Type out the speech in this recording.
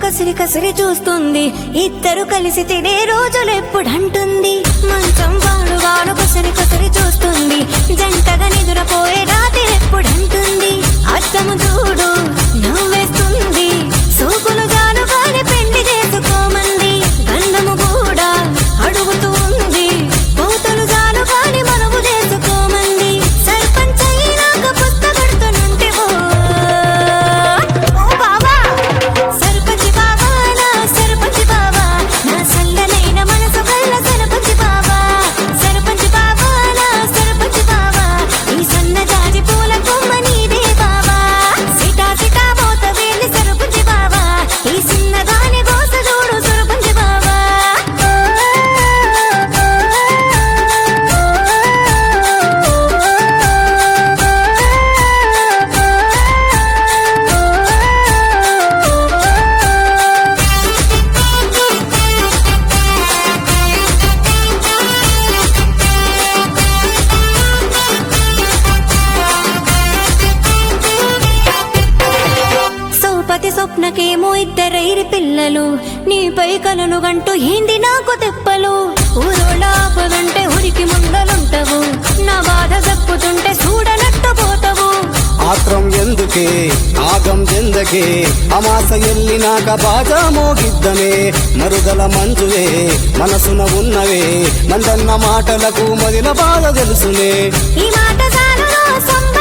కసిరి కసిరి చూస్తుంది ఇద్దరు కలిసి తినే రోజులు ఎప్పుడంటుంది మంచం వాడు వాడు కసిరి కసిరి చూస్తుంది జంటగా నిదురపోయే రాత్రి ఎప్పుడంటుంది అద్దము చూడు నవ్వేస్తుంది సోకులు జాను కాని పెళ్లి చేసుకోమంది గంధము కూడా అడుగుతూ ఉంది కోతలు జాను కాని మనము చేసుకోమంది సర్పంచ్ అయినాక పుస్తకడుతున్నంటే ఓ బాబా సర్పంచ్ బాబా నా సర్పంచ్ బాబా నా సల్లనైన మనసు కల్ల సర్పంచ్ బాబా సర్పంచ్ బాబా నా సర్పంచ్ బాబా ఈ సన్నజాజి పూల కొమ్మ నీదే బాబా సిటా సిటా మోత వేలి సర్పంచ్ బాబా ఈ సిన్నదాని గోస చూడు సర్పంచ్ బాబా సౌపతి స్వప్నకేమో ఇద్దరైరి పిల్లలు నీపై కలను గంటూ ఏంది నాకు తెప్పలు ఊరోళాపదంటే ఉరికి ముందలుంటవు నా బాధ చెప్పుతుంటే చూడనట్టు పోతవు ఆత్రం ఎందుకే ఆగం ఎందుకే అమాస ఎల్లినాక బాగా మోగిద్దమే మరుగల మంజువే మనసున ఉన్నవే మందన్న మాటలకు మదిన బాధ తెలుసునే ఈ మాట చాలును సంబ